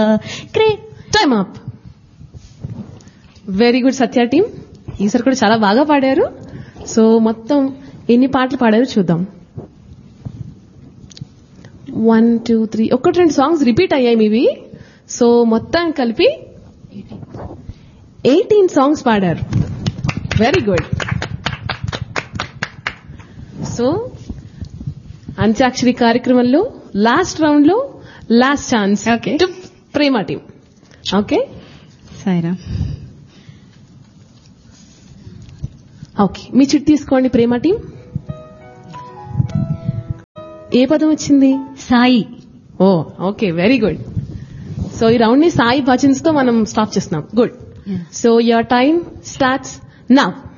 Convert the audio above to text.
Great time up very good Satya team ఈసారి కూడా చాలా బాగా పాడారు సో మొత్తం ఎన్ని పాటలు పాడారు చూద్దాం వన్ టూ త్రీ ఒకటి రెండు సాంగ్స్ రిపీట్ అయ్యాయి మీవి సో మొత్తం కలిపి ఎయిటీన్ సాంగ్స్ పాడారు వెరీ గుడ్ సో అంత్యాక్షరి కార్యక్రమంలో లాస్ట్ రౌండ్ లో last chance Okay. Prema team okay Saira okay మీ చిట్ తీసుకోండి ప్రేమ టీం ఏ పదం వచ్చింది సాయి ఓ ఓకే వెరీ గుడ్ సో ఈ రౌండ్ ని సాయి భజన్స్ తో మనం స్టాప్ చేస్తున్నాం good so your time starts now